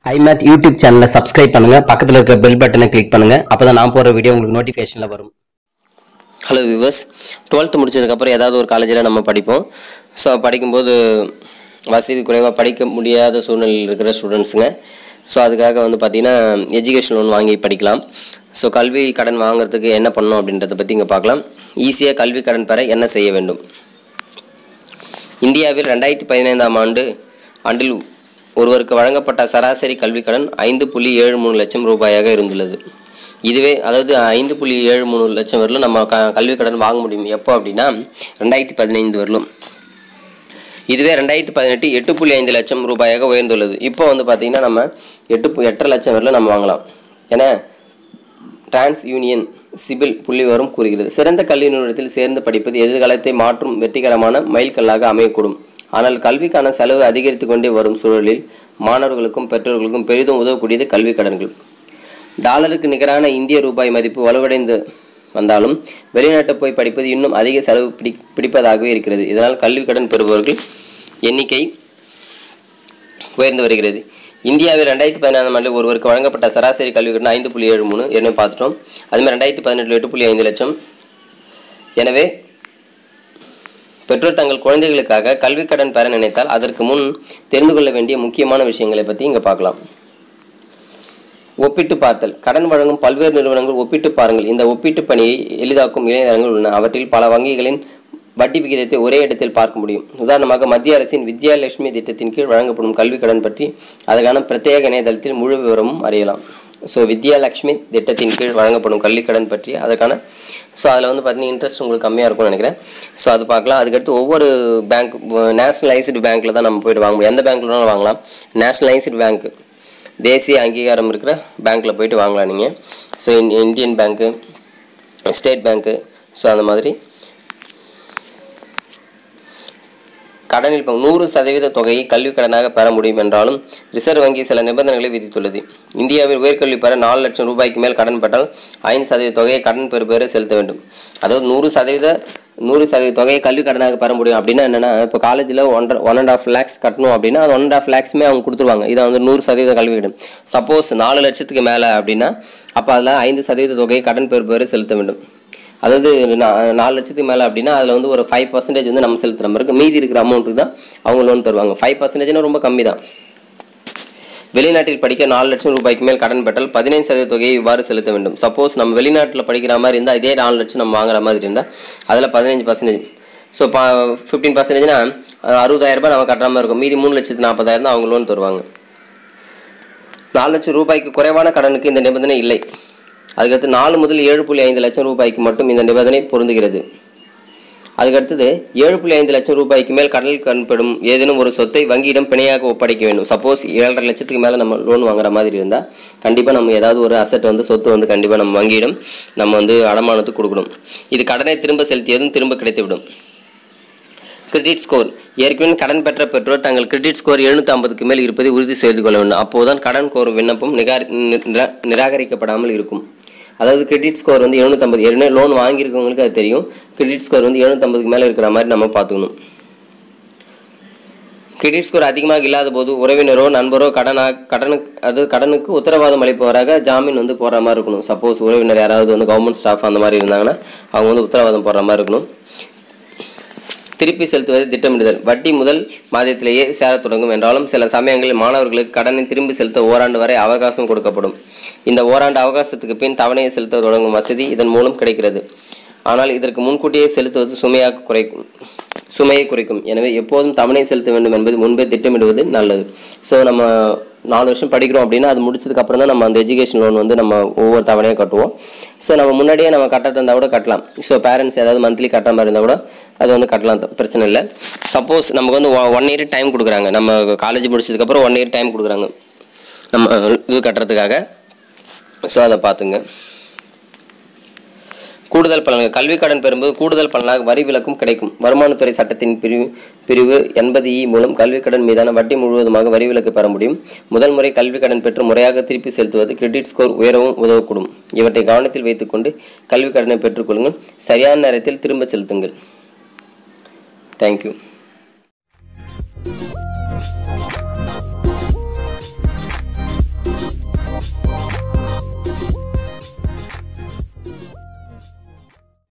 ஐமேத் YouTube சேனலை subscribe பண்ணுங்க பக்கத்தில் இருக்கிற பெல் பட்டனை கிளிக் பண்ணுங்க அப்பதான் நான் போற வீடியோ உங்களுக்கு நோட்டிஃபிகேஷன்ல வரும் ஹலோ விவர்ஸ் டுவெல்த்து முடிச்சதுக்கப்புறம் ஏதாவது ஒரு காலேஜில் நம்ம படிப்போம் ஸோ படிக்கும்போது வசதி குறைவாக படிக்க முடியாத சூழ்நிலையில் இருக்கிற ஸ்டூடெண்ட்ஸுங்க ஸோ அதுக்காக வந்து பார்த்திங்கன்னா எஜுகேஷன் லோன் வாங்கி படிக்கலாம் ஸோ கல்வி கடன் வாங்குறதுக்கு என்ன பண்ணணும் அப்படின்றத பற்றி இங்கே பார்க்கலாம் ஈஸியாக கல்வி கடன் பெற என்ன செய்ய வேண்டும் இந்தியாவில் ரெண்டாயிரத்தி பதினைந்தாம் ஆண்டு ஆண்டில் ஒருவருக்கு வழங்கப்பட்ட சராசரி கல்விக் கடன் ஐந்து புள்ளி ஏழு மூணு லட்சம் ரூபாயாக இருந்துள்ளது இதுவே அதாவது ஐந்து புள்ளி ஏழு மூணு லட்சம் வரலும் நம்ம க கல்விக் கடன் வாங்க முடியும் எப்போ அப்படின்னா ரெண்டாயிரத்தி பதினைந்து வரலும் இதுவே ரெண்டாயிரத்தி பதினெட்டு எட்டு புள்ளி ஐந்து லட்சம் ரூபாயாக உயர்ந்துள்ளது இப்போ வந்து பார்த்திங்கன்னா நம்ம எட்டு பு- எட்டரை லட்சம் வரலும் நம்ம வாங்கலாம் ஏன்னா டிரான்ஸ் யூனியன் சிபில் புள்ளிவரம் கூறுகிறது சிறந்த கல்வி நிறுவனத்தில் சேர்ந்து படிப்பது எதிர்காலத்தை மாற்றும் வெற்றிகரமான மைல்கல்லாக அமையக்கூடும் ஆனால் கல்விக்கான செலவு அதிகரித்து கொண்டே வரும் சூழலில் மாணவர்களுக்கும் பெற்றோர்களுக்கும் பெரிதும் உதவக்கூடியது கல்வி கடன்கள் டாலருக்கு நிகரான இந்திய ரூபாய் மதிப்பு வலுவடைந்து வந்தாலும் வெளிநாட்டு போய் படிப்பது இன்னும் அதிக செலவு பிடி பிடிப்பதாகவே இருக்கிறது இதனால் கல்வி கடன் பெறுபவர்கள் எண்ணிக்கை உயர்ந்து வருகிறது இந்தியாவில் ரெண்டாயிரத்தி பதினாறாம் ஆண்டு ஒருவருக்கு வழங்கப்பட்ட சராசரி கல்வி கடன் ஐந்து புள்ளி ஏழு மூணு என்ன பார்த்துட்டோம் அதுமாதிரி ரெண்டாயிரத்தி பதினெட்டில் எட்டு புள்ளி ஐந்து லட்சம் எனவே பெற்றோர் தங்கள் குழந்தைகளுக்காக கல்வி கடன் பெற நினைத்தால் அதற்கு முன் தெரிந்து கொள்ள வேண்டிய முக்கியமான விஷயங்களை பற்றி இங்கே பார்க்கலாம் ஒப்பிட்டு பார்த்தல் கடன் வழங்கும் பல்வேறு நிறுவனங்கள் ஒப்பிட்டு பாருங்கள் இந்த ஒப்பீட்டு பணியை எளிதாக்கும் இணையதளங்கள் உள்ளன அவற்றில் பல வங்கிகளின் வட்டி விகிதத்தை ஒரே இடத்தில் பார்க்க முடியும் உதாரணமாக மத்திய அரசின் வித்யாலட்சுமி திட்டத்தின் கீழ் வழங்கப்படும் கல்விக் கடன் பற்றி அதற்கான பிரத்யேக இணையதளத்தில் முழு விவரமும் அறியலாம் ஸோ வித்யாலட்சுமி திட்டத்தின் கீழ் வழங்கப்படும் கல்விக் கடன் பற்றி அதற்கான ஸோ அதில் வந்து பார்த்தீங்கன்னா இன்ட்ரெஸ்ட் உங்களுக்கு கம்மியாக இருக்கும்னு நினைக்கிறேன் ஸோ அது பார்க்கலாம் அதுக்கடுத்து ஒவ்வொரு பேங்க் நேஷனலைஸ்டு பேங்க்கில் தான் நம்ம போயிட்டு வாங்க முடியும் எந்த பேங்க்ல வேணாலும் வாங்கலாம் நேஷனலைஸ்டு பேங்க் தேசிய அங்கீகாரம் இருக்கிற பேங்க்கில் போயிட்டு வாங்கலாம் நீங்கள் ஸோ இந்தியன் பேங்க்கு ஸ்டேட் பேங்க்கு ஸோ அந்த மாதிரி கடனில் பங்கு நூறு சதவீத தொகையை கல்விக் கடனாக பெற முடியும் என்றாலும் ரிசர்வ் வங்கி சில நிபந்தனைகளை விதித்துள்ளது இந்தியாவில் உயர்கல்வி பெற நாலு லட்சம் ரூபாய்க்கு மேல் கடன் பெற்றால் ஐந்து சதவீத தொகையை கடன் பெறுபேறு செலுத்த வேண்டும் அதாவது நூறு சதவீத நூறு சதவீத தொகையை கல்வி கடனாக பெற முடியும் அப்படின்னா என்னன்னா இப்போ காலேஜில் ஒன்றரை ஒன் அண்ட் ஆஃப் லேக்ஸ் கட்டணும் அப்படின்னா அது ஒன் அண்ட் ஆஃப் லேக்ஸுமே அவங்க கொடுத்துருவாங்க இதை வந்து நூறு சதவீத கல்வி கடன் சப்போஸ் நாலு லட்சத்துக்கு மேலே அப்படின்னா அப்போ அதில் ஐந்து சதவீத தொகையை கடன் பெறுபேறு செலுத்த வேண்டும் அதாவது நா- நாலு லட்சத்துக்கு மேலே அப்படின்னா அதில் வந்து ஒரு ஃபைவ் பர்சன்டேஜ் வந்து நம்ம செலுத்துகிற மாதிரி இருக்கு மீதி இருக்கிற அமௌண்ட்டுக்கு தான் அவங்க லோன் தருவாங்க ஃபைவ் பர்சன்டேஜ்னா ரொம்ப கம்மி தான் வெளிநாட்டில் படிக்க நாலு லட்சம் ரூபாய்க்கு மேல் கடன் பெற்றால் பதினைந்து சதவீத தொகையை இவ்வாறு செலுத்த வேண்டும் சப்போஸ் நம்ம வெளிநாட்டில் படிக்கிற மாதிரி இருந்தால் இதே நாலு லட்சம் நம்ம வாங்குற மாதிரி இருந்தால் அதில் பதினஞ்சு பர்சன்டேஜ் ஸோ பா ஃபிஃப்டீன் பர்சன்டேஜ்னா அறுபதாயிரம் ரூபாய் நம்ம கட்டுற மாதிரி இருக்கும் மீதி மூணு லட்சத்து நாற்பதாயிரம் தான் அவங்க லோன் தருவாங்க நாலு லட்சம் ரூபாய்க்கு குறைவான கடனுக்கு இந்த நிபந்தனை இல்லை அதுக்கடுத்து நாலு முதல் ஏழு புள்ளி ஐந்து லட்சம் ரூபாய்க்கு மட்டும் இந்த நிபந்தனை பொருந்துகிறது அதுக்கடுத்தது ஏழு புள்ளி ஐந்து லட்சம் ரூபாய்க்கு மேல் கடனில் கண்படும் ஏதேனும் ஒரு சொத்தை வங்கியிடம் பிணையாக ஒப்படைக்க வேண்டும் சப்போஸ் ஏழரை லட்சத்துக்கு மேலே நம்ம லோன் வாங்குற மாதிரி இருந்தால் கண்டிப்பாக நம்ம ஏதாவது ஒரு அசெட் வந்து சொத்து வந்து கண்டிப்பாக நம்ம வங்கியிடம் நம்ம வந்து அடமானத்துக்கு கொடுக்கணும் இது கடனை திரும்ப செலுத்தியதும் திரும்ப கிடைத்துவிடும் கிரெடிட் ஸ்கோர் ஏற்கனவே கடன் பெற்ற பெற்றோர் தங்கள் கிரெடிட் ஸ்கோர் எழுநூற்றி ஐம்பதுக்கு மேல் இருப்பதை உறுதி செய்து கொள்ள வேண்டும் அப்போதுதான் கடன் கோரும் விண்ணப்பம் நிகாரி நி- நிரா- நிராகரிக்கப்படாமல் இருக்கும் அதாவது கிரெடிட் ஸ்கோர் வந்து எழுநூற்றம்பது ஏற்கனவே லோன் வாங்கியிருக்கவங்களுக்கு அது தெரியும் கிரெடிட் ஸ்கோர் வந்து எழுநூற்றம்பதுக்கு மேலே இருக்கிற மாதிரி நம்ம பார்த்துக்கணும் கிரெடிட் ஸ்கோர் அதிகமாக இல்லாத போது உறவினரோ நண்பரோ கடனாக கடனுக்கு அது கடனுக்கு உத்தரவாதம் அளிப்பவராக ஜாமீன் வந்து போடுற மாதிரி இருக்கணும் சப்போஸ் உறவினர் யாராவது வந்து கவர்மெண்ட் ஸ்டாஃப் அந்த மாதிரி இருந்தாங்கன்னா அவங்க வந்து உத்தரவாதம் போடுற மாதிரி இருக்கணும் திருப்பி செலுத்துவதை திட்டமிடுதல் வட்டி முதல் மாதத்திலேயே சேரத் தொடங்கும் என்றாலும் சில சமயங்களில் மாணவர்களுக்கு கடனை திரும்பி செலுத்த ஓராண்டு வரை அவகாசம் கொடுக்கப்படும் இந்த ஓராண்டு அவகாசத்துக்கு பின் தவணையை செலுத்த தொடங்கும் வசதி இதன் மூலம் கிடைக்கிறது ஆனால் இதற்கு முன்கூட்டியே செலுத்துவது சுமையாக குறைக்கும் சுமையை குறைக்கும் எனவே எப்போதும் தவணை செலுத்த வேண்டும் என்பது முன்பே திட்டமிடுவது நல்லது ஸோ நம்ம நாலு வருஷம் படிக்கிறோம் அப்படின்னா அது முடிச்சதுக்கு அப்புறம் தான் நம்ம அந்த எஜுகேஷன் லோன் வந்து நம்ம ஒவ்வொரு தவணையாக கட்டுவோம் ஸோ நம்ம முன்னாடியே நம்ம கட்ட தந்தால் கூட கட்டலாம் ஸோ பேரண்ட்ஸ் ஏதாவது மந்த்லி கட்டுற மாதிரி இருந்தால் கூட அது வந்து கட்டலாம் த- பிரச்சனை இல்லை சப்போஸ் நமக்கு வந்து ஒன் இயர் டைம் கொடுக்குறாங்க நம்ம காலேஜ் முடிச்சதுக்கப்புறம் ஒன் இயர் டைம் கொடுக்குறாங்க நம்ம இது கட்டுறதுக்காக ஸோ அதை பார்த்துங்க கூடுதல் பலன்கள் கல்வி கடன் பெறும்போது கூடுதல் பலனாக வரி விலக்கும் கிடைக்கும் வருமானத்துறை சட்டத்தின் பிரிவு பிரிவு எண்பது இ மூலம் கல்வி கடன் மீதான வட்டி முழுவதுமாக வரி விலக்கு பெற முடியும் முதல் முறை கல்வி கடன் பெற்று முறையாக திருப்பி செலுத்துவது கிரெடிட் ஸ்கோர் உயரவும் உதவக்கூடும் இவற்றை கவனத்தில் வைத்துக்கொண்டு கல்வி கடனை பெற்றுக்கொள்ளுங்கள் சரியான நேரத்தில் திரும்ப செலுத்துங்கள் தேங்க்யூ